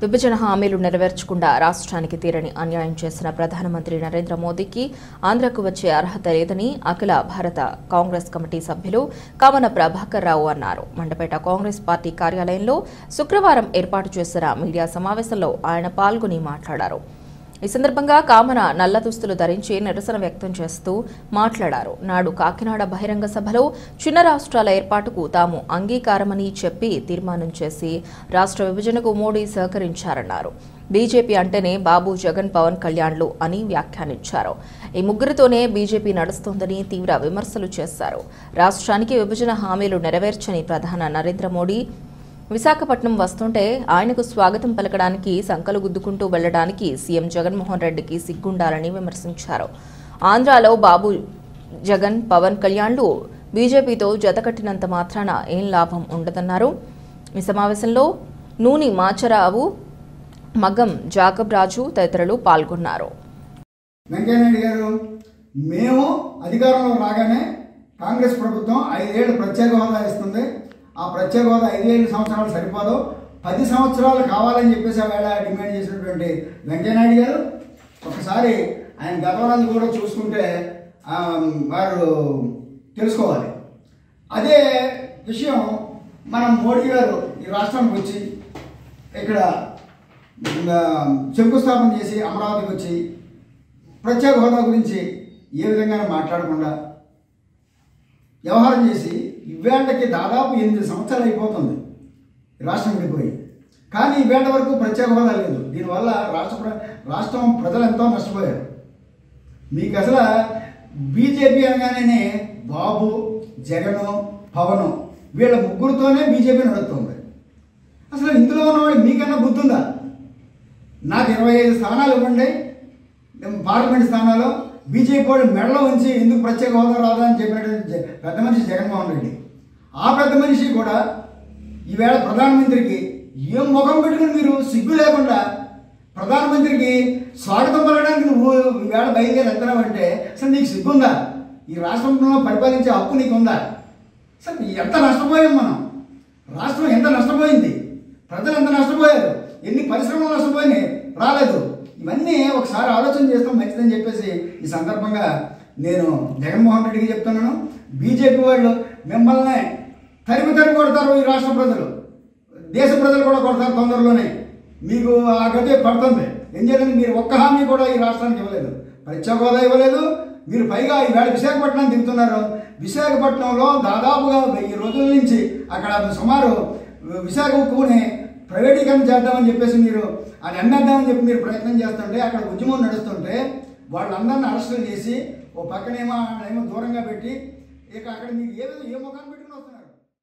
విభజన హామీలు నెరవేర్చకుండా రాష్ట్రానికి తీరని అన్యాయం చేసిన ప్రధానమంత్రి నరేంద్ర మోదీకి ఆంధ్రకు వచ్చే అర్హత లేదని అఖిల భారత కాంగ్రెస్ కమిటీ సభ్యులు కామన ప్రభాకర్ రావు అన్నారు మండపేట కాంగ్రెస్ పార్టీ కార్యాలయంలో శుక్రవారం ఏర్పాటు చేసిన మీడియా సమావేశంలో ఆయన పాల్గొని మాట్లాడారు ఈ సందర్భంగా కామన నల్ల దుస్తులు ధరించి నిరసన వ్యక్తం చేస్తూ మాట్లాడారు నాడు కాకినాడ బహిరంగ సభలో చిన్న రాష్ట్రాల ఏర్పాటుకు తాము అంగీకారమని చెప్పి తీర్మానం చేసి రాష్ట్ర విభజనకు మోడీ సహకరించారన్నారు బీజేపీ అంటేనే బాబు జగన్ పవన్ కళ్యాణ్లు అని వ్యాఖ్యానించారు ఈ ముగ్గురితోనే బీజేపీ నడుస్తోందని తీవ్ర విమర్శలు చేశారు రాష్ట్రానికి విభజన హామీలు నెరవేర్చని ప్రధాన నరేంద్ర మోడీ విశాఖపట్నం వస్తుంటే ఆయనకు స్వాగతం పలకడానికి సంకలు గుద్దుకుంటూ వెళ్లడానికి సీఎం జగన్మోహన్ రెడ్డికి సిగ్గుండాలని విమర్శించారు ఆంధ్రాలో బాబు జగన్ పవన్ కళ్యాణ్లు బీజేపీతో జతకట్టినంత మాత్రాన ఏం లాభం ఉండదన్నారు ఈ సమావేశంలో నూని మాచరావు మగం జాకబ్ రాజు తదితరులు పాల్గొన్నారు వెంకయ్యనాయుడు గారు మేము అధికారంలో రాగానే కాంగ్రెస్ ప్రభుత్వం ఐదేళ్ళు ప్రత్యేక హోదా ఇస్తుంది ఆ ప్రత్యేక హోదా ఐదేళ్ళు సంవత్సరాలు సరిపోదు పది సంవత్సరాలు కావాలని చెప్పేసి ఆ వేళ డిమాండ్ చేసినటువంటి వెంకయ్యనాయుడు గారు ఒకసారి ఆయన గతంలో కూడా చూసుకుంటే ఆ, వారు తెలుసుకోవాలి అదే విషయం మనం మోడీ గారు ఈ రాష్ట్రానికి వచ్చి ఇక్కడ ఆ, శంకుస్థాపన చేసి అమరావతికి వచ్చి ప్రత్యేక హోదా గురించి ఏ విధంగా మాట్లాడకుండా వ్యవహారం చేసి ఇవేళకి దాదాపు ఎనిమిది సంవత్సరాలు అయిపోతుంది ఈ రాష్ట్రం విడిపోయి కానీ ఈవేళ వరకు ప్రత్యేక హోదా లేదు దీనివల్ల రాష్ట్ర ప్ర- రాష్ట్రం ప్రజలు ఎంతో నష్టపోయారు మీకు అసలు బీజేపీ అనగానే బాబు జగను పవను వీళ్ళ ముగ్గురితోనే బీజేపీ నడుస్తుంది అసలు ఇందులో ఉన్నవాడు మీకన్నా బుద్ధి ఉందా నాకు ఇరవై ఐదు స్థానాలు ఇవ్వండి పార్లమెంట్ స్థానాలు బీజేపీ వాళ్ళు మెడలో ఉంచి ఎందుకు ప్రత్యేక హోదా రాదా అని చెప్పినటువంటి జ- పెద్ద మనిషి జగన్మోహన్ రెడ్డి ఆ పెద్ద మనిషి కూడా ఈవేళ ప్రధానమంత్రికి ఏం ముఖం పెట్టుకుని మీరు సిగ్గు లేకుండా ప్రధానమంత్రికి స్వాగతం పలకడానికి నువ్వు ఈవేళ బయలుదేరి వెళ్తున్నావంటే అసలు నీకు సిగ్గుందా ఈ రాష్ట్రంలో పరిపాలించే హక్కు నీకుందా అసలు ఎంత నష్టపోయాం మనం రాష్ట్రం ఎంత నష్టపోయింది ప్రజలు ఎంత నష్టపోయారు ఎన్ని పరిశ్రమలు నష్టపోయినాయి రాలేదు ఇవన్నీ ఒకసారి ఆలోచన చేస్తాం మంచిదని చెప్పేసి ఈ సందర్భంగా నేను జగన్మోహన్ రెడ్డికి చెప్తున్నాను బీజేపీ వాళ్ళు మిమ్మల్ని తరిమి తరిమి కొడతారు ఈ రాష్ట్ర ప్రజలు దేశ ప్రజలు కూడా కొడతారు తొందరలోనే మీకు ఆ గతి పడుతుంది ఏం చేయాలని మీరు ఒక్క హామీ కూడా ఈ రాష్ట్రానికి ఇవ్వలేదు ప్రత్యేక హోదా ఇవ్వలేదు మీరు పైగా ఈవేళ విశాఖపట్నం దిగుతున్నారు విశాఖపట్నంలో దాదాపుగా వెయ్యి రోజుల నుంచి అక్కడ సుమారు విశాఖ ఉక్కుని ప్రైవేటీకరణ చేద్దామని చెప్పేసి మీరు అది అమ్మేద్దామని చెప్పి మీరు ప్రయత్నం చేస్తుంటే అక్కడ ఉద్యమం నడుస్తుంటే వాళ్ళందరిని అరెస్టులు చేసి ఓ పక్కనేమో ఏమో దూరంగా పెట్టి ఇక అక్కడ మీరు ఏ విధంగా ఏ ముఖాన్ని పెట్టి